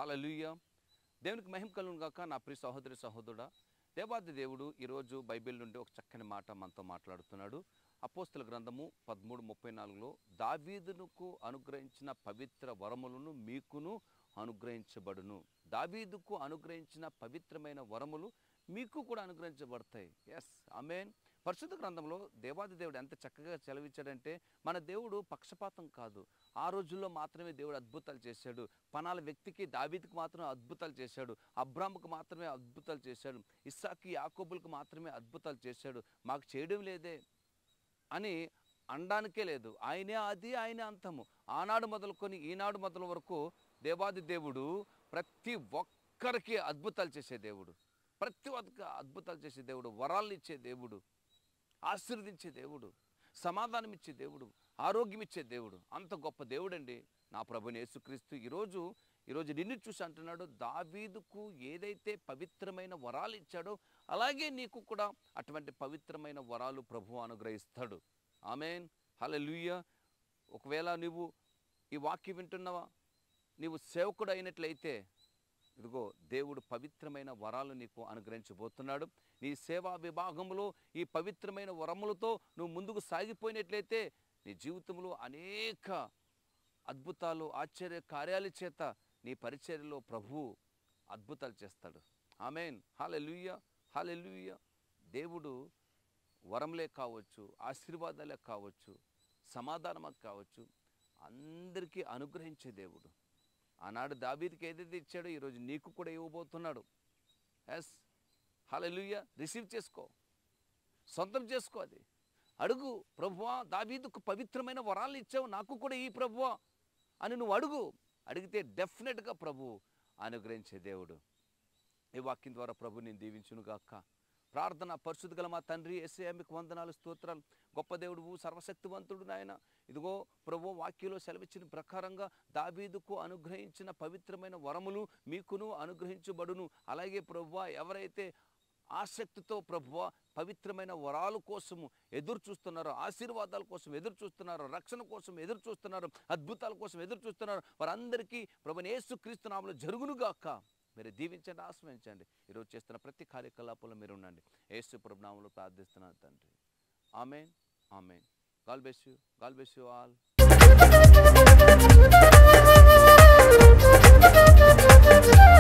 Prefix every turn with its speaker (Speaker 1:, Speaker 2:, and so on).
Speaker 1: Hallelujah దేవునికి మహిమ కలుగును గాక నా ప్రియ సహోదరి సహోదరుడా దేవాది దేవుడు ఈరోజు బైబిల్ నుండి ఒక చక్కని మాట మనతో మాట్లాడుతున్నాడు అపోస్తుల గ్రంథము పదమూడు ముప్పై నాలుగులో దావీదునుకు అనుగ్రహించిన పవిత్ర వరములను మీకును అనుగ్రహించబడును దావీదుకు అనుగ్రహించిన పవిత్రమైన వరములు మీకు కూడా అనుగ్రహించబడతాయి ఎస్ ఆమెన్ పరిశుద్ధ గ్రంథంలో దేవాది దేవుడు ఎంత చక్కగా సెలవిచ్చాడంటే మన దేవుడు పక్షపాతం కాదు ఆ రోజుల్లో మాత్రమే దేవుడు అద్భుతాలు చేశాడు పనాల వ్యక్తికి దావీదుకు మాత్రమే అద్భుతాలు చేశాడు అబ్రాముకు మాత్రమే అద్భుతాలు చేశాడు ఇస్సాకి యాకోబులకు మాత్రమే అద్భుతాలు చేశాడు మాకు చేయడం లేదే అని అనడానికే లేదు ఆయనే అది ఆయనే అంతము ఆనాడు మొదలుకొని ఈనాడు మొదలు వరకు దేవాది దేవుడు ప్రతి ఒక్కరికి అద్భుతాలు చేసే దేవుడు ప్రతి ఒక్క అద్భుతాలు చేసే దేవుడు వరాలు ఇచ్చే దేవుడు ఆశీర్వదించే దేవుడు సమాధానం ఇచ్చే దేవుడు ఆరోగ్యం ఇచ్చే దేవుడు అంత గొప్ప దేవుడండి నా ప్రభుని యేసుక్రీస్తు ఈరోజు ఈరోజు నిన్ను చూసి అంటున్నాడు దావీదుకు ఏదైతే పవిత్రమైన వరాలు ఇచ్చాడో అలాగే నీకు కూడా అటువంటి పవిత్రమైన వరాలు ప్రభు అనుగ్రహిస్తాడు ఆమెన్ హల్లెలూయా ఒకవేళ నువ్వు ఈ వాక్యం వింటున్నావా నీవు సేవకుడు అయినట్లయితే ఇదిగో దేవుడు పవిత్రమైన వరాలు నీకు అనుగ్రహించబోతున్నాడు నీ సేవా విభాగంలో ఈ పవిత్రమైన వరములతో నువ్వు ముందుకు సాగిపోయినట్లయితే నీ జీవితంలో అనేక అద్భుతాలు ఆశ్చర్య కార్యాల చేత నీ పరిచర్యలో ప్రభువు అద్భుతాలు చేస్తాడు ఆమెన్ హాలెలుయ్య హాలెలుయ్య దేవుడు వరంలే కావచ్చు ఆశీర్వాదాలే కావచ్చు సమాధానమే కావచ్చు అందరికీ అనుగ్రహించే దేవుడు ఆనాడు దావీదికి ఏదైతే ఇచ్చాడో ఈరోజు నీకు కూడా ఇవ్వబోతున్నాడు ఎస్ హల్లెలూయా రిసీవ్ చేసుకో సొంతం చేసుకో అది అడుగు ప్రభువా దావీదుకు పవిత్రమైన వరాలు ఇచ్చావు నాకు కూడా ఈ ప్రభువా అని నువ్వు అడుగు అడిగితే డెఫినెట్గా ప్రభు అనుగ్రహించే దేవుడు ఈ వాక్యం ద్వారా ప్రభు నేను దీవించునుగాక ప్రార్థన పరిశుద్ధ గల మా తండ్రి ఎస్ఏ మీకు వందనాలు స్తోత్రాలు గొప్ప దేవుడు సర్వశక్తివంతుడు నాయన ఇదిగో ప్రభు వాక్యంలో సెలవిచ్చిన ప్రకారంగా దావీదుకు అనుగ్రహించిన పవిత్రమైన వరములు మీకును అనుగ్రహించబడును అలాగే ప్రభువ ఎవరైతే ఆసక్తితో ప్రభువ పవిత్రమైన వరాల కోసము ఎదురు చూస్తున్నారో ఆశీర్వాదాల కోసం ఎదురు చూస్తున్నారో రక్షణ కోసం ఎదురు చూస్తున్నారు అద్భుతాల కోసం ఎదురు చూస్తున్నారు వారందరికీ ప్రభుని యేసుక్రీస్తు నామలో జరుగునుగాక మీరు దీవించండి ఆశ్రయించండి ఈరోజు చేస్తున్న ప్రతి కార్యకలాపాల్లో మీరు ఉండండి యేసు ప్రభు నామంలో ప్రార్థిస్తున్నాను తండ్రి amen amen God bless you God bless you all
Speaker 2: Thank you.